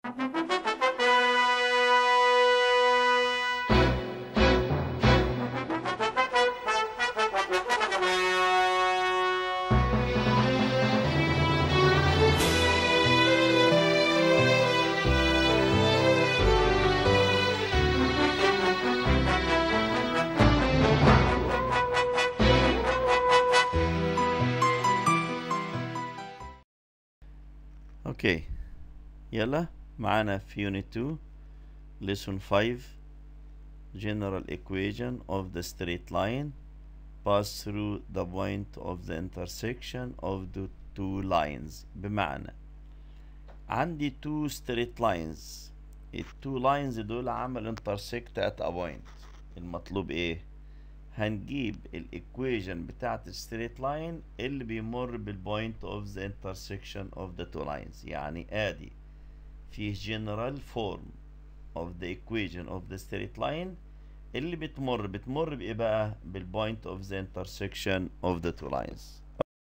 اوكي يلا معانا في unit 2 lesson 5 general equation of the straight line pass through the point of the intersection of the two lines بمعنى عندي two straight lines ال two lines دول عمل intersect at a point المطلوب ايه هنجيب الايكويجن بتاعت الستريت لاين اللي بيمر بالبوينت اوف ذا انترسكشن اوف ذا تو لاينز يعني ادي فيه general form of the equation of the straight line اللي بتمر بتمر بايه بقى بالبوينت اوف ذا انترسكشن اوف ذا تو لاينز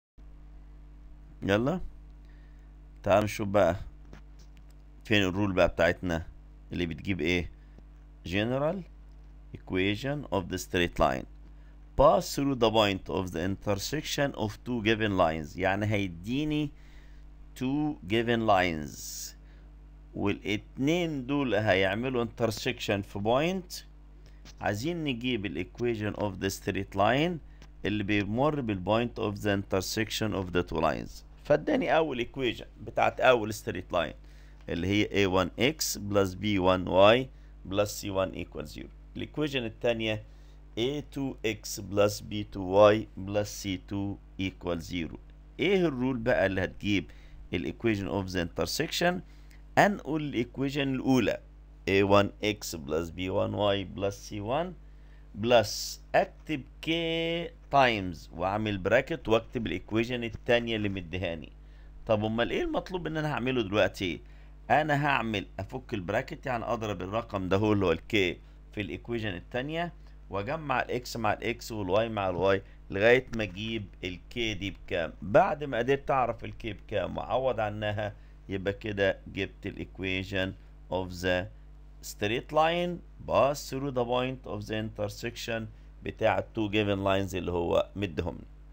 يلا تعالوا نشوف بقى فين الرول بقى بتاعتنا اللي بتجيب ايه general equation of the straight line pass through the point of the intersection of two given lines يعني هيديني two given lines والاتنين دول هيعملوا intersection في point عايزين نجيب الايكويشن of the straight line اللي بيمر بالبوينت of the intersection of the two lines فاداني اول equation بتاعت اول straight line اللي هي a1x plus b1y plus c1 equals 0 الايكويشن الثانيه a2x plus b2y plus c2 equals 0 ايه الرول بقى اللي هتجيب الايكويشن اوف ذا انترسكشن انقل الايكويشن الاولى a1x plus b1y plus c1 بلس اكتب k تايمز واعمل براكت واكتب الايكويشن الثانيه اللي مديهاني طب امال ايه المطلوب ان انا هعمله دلوقتي انا هعمل افك البراكت يعني اضرب الرقم ده هو اللي هو الكي في الايكويشن الثانيه واجمع الاكس مع الاكس والواي مع الواي لغايه ما اجيب الكي دي بكام بعد ما قدرت اعرف الكي بكام واعوض عنها يبقى كده جبت الايكويشن اوف ذا straight line pass through the point of the intersection بتاع two given lines اللي هو مدهم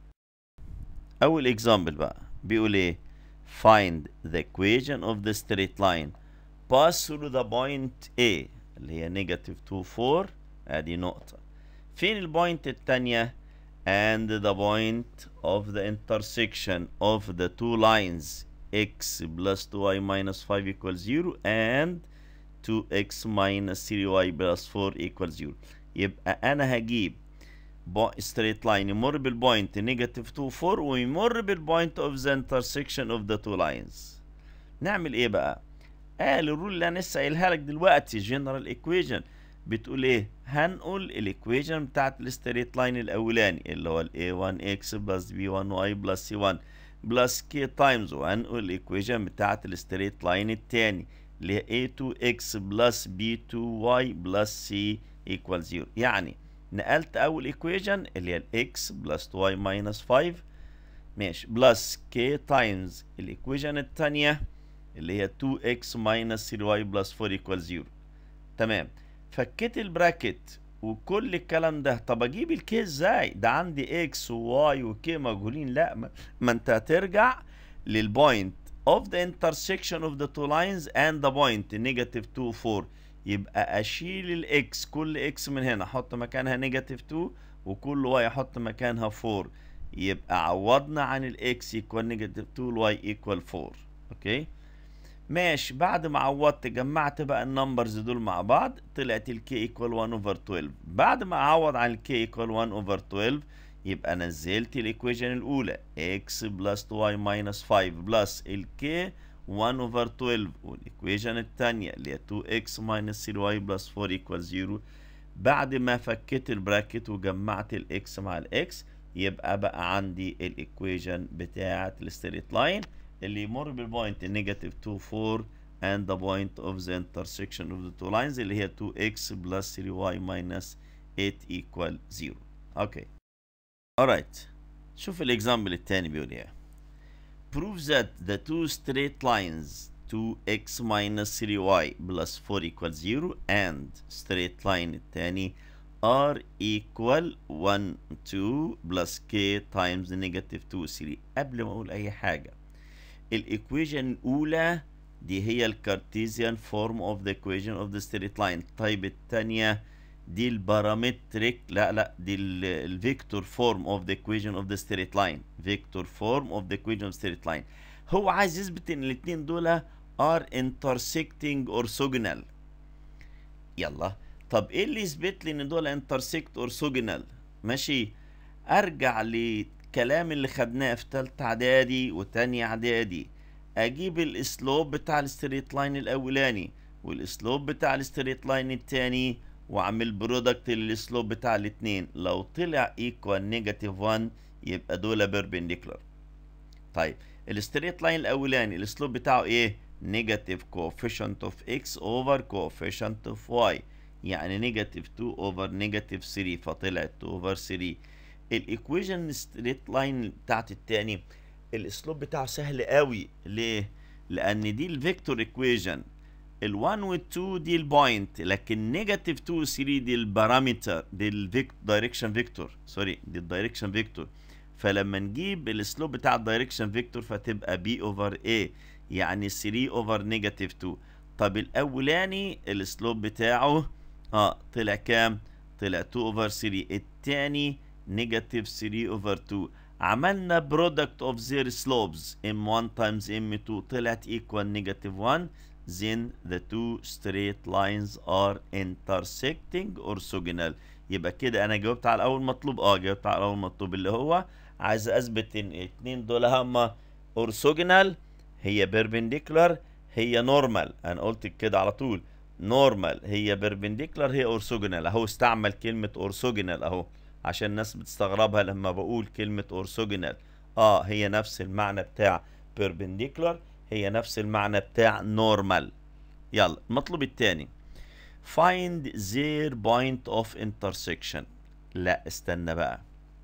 اول example بقى بيقول ايه find the equation of the straight line pass through the point A اللي هي negative 2 4 ادي نقطة فين البوينت التانية and the point of the intersection of the two lines x plus 2y minus 5 equals 0 and 2x minus 3y plus 4 equals 0 يبقى انا هجيب straight line يمر بالبوينت negative 2 4 ويمر بالبوينت of the intersection of the two lines نعمل ايه بقى قال الرول اللي انا لسه قايلها لك دلوقتي general equation بتقول ايه هنقول الايكويشن بتاعت الستريت لاين الاولاني اللي هو ال a1x plus b1y plus c1 بلس k تايمز وهنقول الايكويشن بتاعت الستريت لاين التاني اللي هي a2x plus b2y plus c equals 0 يعني نقلت اول ايكويشن اللي هي الاكس بلس 2y minus 5 ماشي بلس k تايمز الايكويشن الثانيه اللي هي 2x minus 3y plus 4 equals 0 تمام فكيت البراكت وكل الكلام ده طب اجيب الكي ازاي ده عندي اكس وواي وكي مجهولين لا ما, ما انت هترجع للبوينت of the intersection of the two lines and the point negative 2 4 يبقى اشيل الاكس كل اكس من هنا احط مكانها نيجاتيف 2 وكل واي احط مكانها 4 يبقى عوضنا عن الاكس يكوال نيجاتيف 2 الواي ايكوال 4 اوكي ماشي بعد ما عوضت جمعت بقى النمبرز دول مع بعض طلعت الكي ايكوال 1 اوفر 12 بعد ما اعوض عن الكي ايكوال 1 اوفر 12 يبقى نزلت الايكويشن الاولى x بلس 2y ماينس 5 بلس الكي 1 اوفر 12 والايكويشن الثانيه اللي هي 2x ماينس 3y بلس 4 ايكوال 0 بعد ما فكيت البراكت وجمعت الاكس مع الاكس يبقى بقى عندي الايكويشن بتاعه الستريت لاين اللي يمر بالبوينت نيجاتيف 2 4 and the point of the intersection of the two lines اللي هي 2x plus 3y minus 8 equal 0 اوكي alright شوف الاكزامبل الثاني بيقول ايه prove that the two straight lines 2x minus 3y plus 4 equal 0 and straight line التاني r equal 1 2 plus k times negative 2 3 قبل ما اقول اي حاجة الايكويجن الاولى دي هي الكارتيزيان فورم اوف ذا equation اوف ذا straight line طيب التانية دي البارامتريك لا لا دي الفيكتور فورم اوف ذا equation اوف ذا straight line فيكتور فورم اوف ذا equation اوف straight line هو عايز يثبت ان الاتنين دول are intersecting orthogonal يلا طب ايه اللي يثبت لي ان دول intersect orthogonal ماشي ارجع للكلام اللي خدناه في تالتة اعدادي وتانية اعدادي اجيب الاسلوب بتاع الستريت لاين الاولاني والاسلوب بتاع الستريت لاين التاني واعمل برودكت للاسلوب بتاع الاتنين لو طلع ايكوال نيجاتيف 1 يبقى دول بيربنديكولار طيب الستريت لاين الاولاني الاسلوب بتاعه ايه نيجاتيف coefficient اوف x اوفر coefficient اوف y يعني نيجاتيف 2 اوفر نيجاتيف 3 فطلعت 2 اوفر 3 الايكويشن ستريت لاين بتاعت التاني الاسلوب بتاعه سهل قوي ليه لان دي الفيكتور ايكويشن ال1 وال2 دي البوينت لكن نيجاتيف 2 و 3 دي البارامتر دي الدايركشن فيكتور سوري دي الدايركشن فيكتور فلما نجيب الاسلوب بتاع الدايركشن فيكتور فتبقى بي اوفر اي يعني 3 اوفر نيجاتيف 2 طب الاولاني الاسلوب بتاعه اه طلع كام طلع 2 اوفر 3 التاني نيجاتيف 3 اوفر 2 عملنا برودكت اوف their slopes m1 times m2 طلعت equal negative 1 then the two straight lines are intersecting orthogonal يبقى كده انا جاوبت على اول مطلوب اه جاوبت على اول مطلوب اللي هو عايز اثبت ان الاثنين دول هما orthogonal هي perpendicular هي normal انا قلت كده على طول normal هي perpendicular هي orthogonal اهو استعمل كلمة orthogonal اهو عشان الناس بتستغربها لما بقول كلمة orthogonal اه هي نفس المعنى بتاع perpendicular هي نفس المعنى بتاع normal يلا المطلوب التاني find their point of intersection لا استنى بقى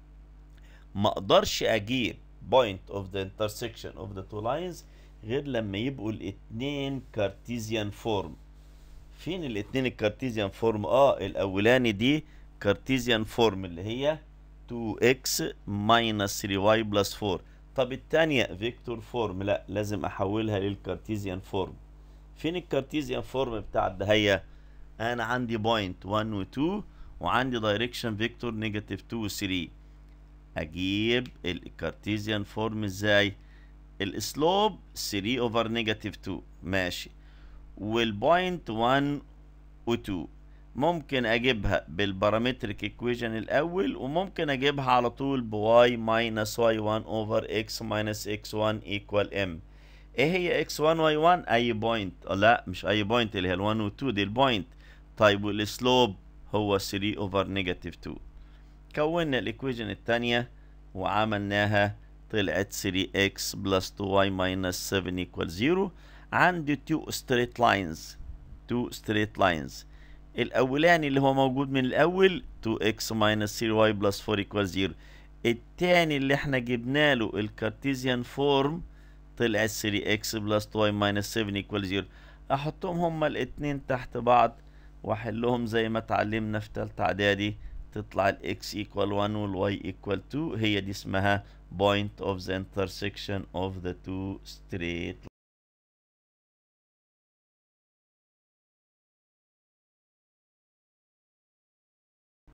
ما اقدرش اجيب point of the intersection of the two lines غير لما يبقوا الاتنين كارتيزيان فورم فين الاتنين الكارتيزيان فورم اه الاولاني دي كارتيزيان فورم اللي هي 2x minus 3y plus 4 طب التانية فيكتور فورم لا لازم احولها للكارتيزيان فورم فين الكارتيزيان فورم بتاع الدهية انا عندي بوينت 1 و 2 وعندي دايركشن فيكتور نيجاتيف 2 و 3 اجيب الكارتيزيان فورم ازاي الاسلوب 3 اوفر نيجاتيف 2 ماشي والبوينت 1 و 2 ممكن اجيبها بالبارامتريك ايكويشن الاول وممكن اجيبها على طول بواي ماينس واي 1 اوفر اكس ماينس اكس 1 ايكوال ام ايه هي اكس 1 واي 1 اي بوينت لا مش اي بوينت اللي هي ال 1 و 2 دي البوينت طيب والسلوب هو 3 اوفر نيجاتيف 2 كونا الايكويشن الثانيه وعملناها طلعت 3x بلس 2y minus 7 equal 0 عندي two straight lines two straight lines الأولاني اللي هو موجود من الأول 2x minus 3y plus 4 equal 0 التاني اللي احنا جبنا له الكارتيزيان فورم طلعت 3x plus 2y minus 7 equal 0 أحطهم هما الاتنين تحت بعض وأحلهم زي ما اتعلمنا في تالتة إعدادي تطلع ال x equal 1 وال y equal 2 هي دي اسمها point of the intersection of the two straight